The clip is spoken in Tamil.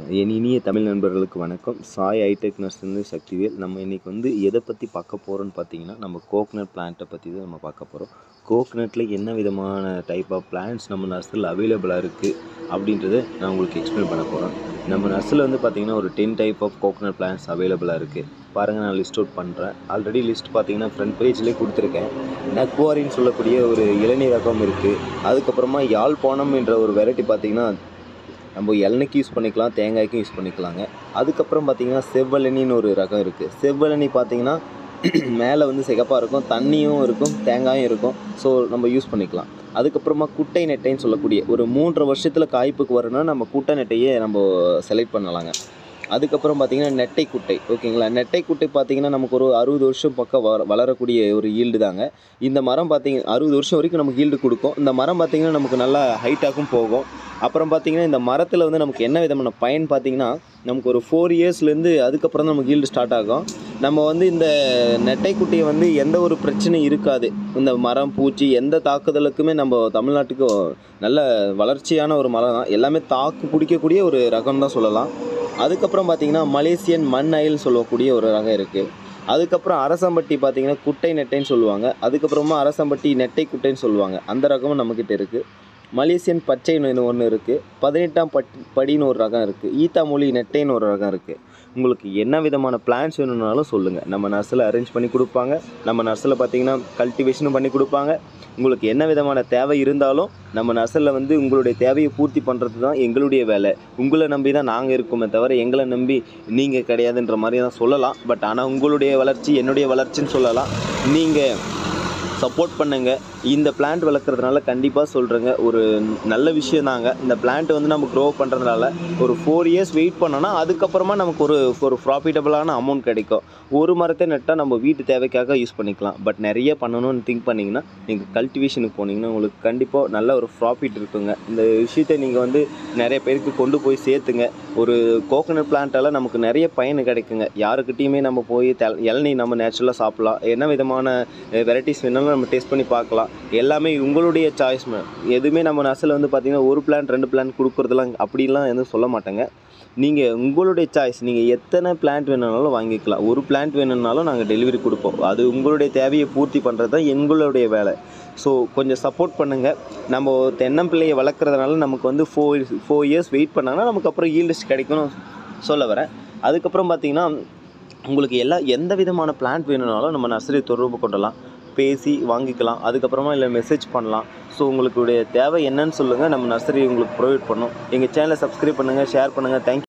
என் இனிய தமிழ் நண்பர்களுக்கு வணக்கம் சாய் ஹைடெக் நர்ஸ்லேருந்து சக்திவேல் நம்ம இன்றைக்கி வந்து எதை பற்றி பார்க்க போகிறோம்னு பார்த்தீங்கன்னா நம்ம கோக்னட் பிளான்ட்டை பற்றி தான் நம்ம பார்க்க போகிறோம் கோக்னட்டில் என்ன விதமான டைப் ஆஃப் பிளான்ட்ஸ் நம்ம நர்ஸில் அவைலபிளாக இருக்குது அப்படின்றத நான் உங்களுக்கு எக்ஸ்பிளைன் பண்ண போகிறேன் நம்ம நர்ஸில் வந்து பார்த்திங்கன்னா ஒரு ten type of coconut plants அவைலபிளாக இருக்குது பாருங்கள் நான் லிஸ்ட் அவுட் பண்ணுறேன் ஆல்ரெடி லிஸ்ட் பார்த்தீங்கன்னா ஃப்ரண்ட் பேஜ்லேயே கொடுத்துருக்கேன் நக்வாரின்னு சொல்லக்கூடிய ஒரு இளநீர் ரகம் இருக்குது அதுக்கப்புறமா யாழ்ப்பாணம் என்ற ஒரு வெரைட்டி பார்த்திங்கன்னா நம்ம இளநிக்கு யூஸ் பண்ணிக்கலாம் தேங்காய்க்கும் யூஸ் பண்ணிக்கலாங்க அதுக்கப்புறம் பார்த்தீங்கன்னா செவ்வழனின்னு ஒரு ரகம் இருக்குது செவ்வழனி பார்த்தீங்கன்னா மேலே வந்து சிகப்பாக இருக்கும் தண்ணியும் இருக்கும் தேங்காயும் இருக்கும் ஸோ நம்ம யூஸ் பண்ணிக்கலாம் அதுக்கப்புறமா குட்டை நெட்டைன்னு சொல்லக்கூடிய ஒரு மூன்றரை வருஷத்தில் காய்ப்புக்கு வரணும்னா நம்ம குட்டை நெட்டையே நம்ம செலக்ட் பண்ணலாங்க அதுக்கப்புறம் பார்த்தீங்கன்னா நெட்டை குட்டை ஓகேங்களா நெட்டை குட்டை பார்த்தீங்கன்னா நமக்கு ஒரு அறுபது வருஷம் பக்கம் வள வளரக்கூடிய ஒரு ஈல்டு தாங்க இந்த மரம் பார்த்தீங்க அறுபது வருஷம் வரைக்கும் நமக்கு ஈல்டு கொடுக்கும் இந்த மரம் பார்த்தீங்கன்னா நமக்கு நல்லா ஹைட்டாகவும் போகும் அப்புறம் பார்த்தீங்கன்னா இந்த மரத்தில் வந்து நமக்கு என்ன விதமான பயன் பார்த்தீங்கன்னா நமக்கு ஒரு ஃபோர் இயர்ஸ்லேருந்து அதுக்கப்புறம் தான் நமக்கு ஈல்டு ஸ்டார்ட் ஆகும் நம்ம வந்து இந்த நெட்டை குட்டியை வந்து எந்த ஒரு பிரச்சனையும் இருக்காது இந்த மரம் பூச்சி எந்த தாக்குதலுக்குமே நம்ம தமிழ்நாட்டுக்கு நல்ல வளர்ச்சியான ஒரு மரம் தான் எல்லாமே தாக்கு பிடிக்கக்கூடிய ஒரு ரகம் தான் சொல்லலாம் அதுக்கப்புறம் பார்த்தீங்கன்னா மலேசியன் மண் அயல்னு சொல்லக்கூடிய ஒரு ரகம் இருக்குது அதுக்கப்புறம் அரசம்பட்டி பார்த்தீங்கன்னா குட்டை நெட்டைன்னு சொல்லுவாங்க அதுக்கப்புறமா அரசம்பட்டி நெட்டை குட்டைன்னு சொல்லுவாங்க அந்த ரகமும் நம்மக்கிட்ட இருக்குது மலேசியன் பச்சைன்னு ஒன்று இருக்குது பதினெட்டாம் பட் படின்னு ஒரு ரகம் இருக்குது ஈத்தா மொழி நெட்டைன்னு ஒரு ரகம் இருக்குது உங்களுக்கு என்ன விதமான பிளான்ஸ் வேணும்னாலும் சொல்லுங்கள் நம்ம நர்ஸில் அரேஞ்ச் பண்ணி கொடுப்பாங்க நம்ம நர்ஸில் பார்த்தீங்கன்னா கல்டிவேஷனும் பண்ணி கொடுப்பாங்க உங்களுக்கு என்ன விதமான தேவை இருந்தாலும் நம்ம நர்சரில் வந்து உங்களுடைய தேவையை பூர்த்தி பண்ணுறது தான் எங்களுடைய வேலை உங்களை நம்பி தான் நாங்கள் இருக்கோமே தவிர எங்களை நம்பி நீங்கள் கிடையாதுன்ற மாதிரி தான் சொல்லலாம் பட் ஆனால் உங்களுடைய வளர்ச்சி என்னுடைய வளர்ச்சின்னு சொல்லலாம் நீங்கள் சப்போர்ட் பண்ணுங்கள் இந்த பிளான்ட் வளர்க்குறதுனால கண்டிப்பாக சொல்கிறேங்க ஒரு நல்ல விஷயம் தாங்க இந்த பிளான்ட் வந்து நம்ம க்ரோ பண்ணுறதுனால ஒரு ஃபோர் இயர்ஸ் வெயிட் பண்ணோன்னா அதுக்கப்புறமா நமக்கு ஒரு ஒரு ப்ராஃபிட்டபுளான அமௌண்ட் கிடைக்கும் ஒரு மரத்தை நட்டால் நம்ம வீட்டு தேவைக்காக யூஸ் பண்ணிக்கலாம் பட் நிறைய பண்ணணும்னு திங்க் பண்ணிங்கன்னா நீங்கள் கல்டிவேஷனுக்கு போனீங்கன்னா உங்களுக்கு கண்டிப்பாக நல்ல ஒரு ப்ராஃபிட் இருக்குங்க இந்த விஷயத்தை நீங்கள் வந்து நிறைய பேருக்கு கொண்டு போய் சேர்த்துங்க ஒரு கோகனட் பிளான்ட்டால் நமக்கு நிறைய பயன் கிடைக்குங்க யாருக்கிட்டேயுமே நம்ம போய் தெ இளநீ நம்ம நேச்சுரலாக சாப்பிட்லாம் என்ன விதமான வெரைட்டிஸ் வேணாலும் நம்ம டேஸ்ட் பண்ணி பார்க்கலாம் எல்லாமே உங்களுடைய சாய்ஸ் எதுவுமே நம்ம நர்ஸில் வந்து பார்த்திங்கன்னா ஒரு பிளான் ரெண்டு பிளான் கொடுக்குறதுலாம் அப்படிலாம் எதுவும் சொல்ல மாட்டேங்க நீங்கள் உங்களுடைய சாய்ஸ் நீங்கள் எத்தனை பிளான்ட் வேணும்னாலும் வாங்கிக்கலாம் ஒரு பிளான்ட் வேணும்னாலும் நாங்கள் டெலிவரி கொடுப்போம் அது உங்களுடைய தேவையை பூர்த்தி பண்ணுறது தான் எங்களுடைய வேலை ஸோ கொஞ்சம் சப்போர்ட் பண்ணுங்கள் நம்ம தென்னம்பிள்ளையை வளர்க்குறதுனால நமக்கு வந்து ஃபோர் ஃபோர் இயர்ஸ் வெயிட் பண்ணாங்கன்னா நமக்கு அப்புறம் ஈல்டஸ் கிடைக்கும்னு சொல்ல வரேன் அதுக்கப்புறம் பார்த்தீங்கன்னா உங்களுக்கு எல்லா எந்த விதமான பிளான்ட் வேணும்னாலும் நம்ம நர்சரி தொடர்பு கொண்டலாம் பேசி வாங்கிக்கலாம் அதுக்கப்புறமா இல்லை மெசேஜ் பண்ணலாம் ஸோ உங்களுடைய தேவை என்னன்னு சொல்லுங்கள் நம்ம நர்சரி உங்களுக்கு ப்ரொவைட் பண்ணோம் எங்கள் சேனலை சப்ஸ்கிரைப் பண்ணுங்கள் ஷேர் பண்ணுங்கள் தேங்க்யூ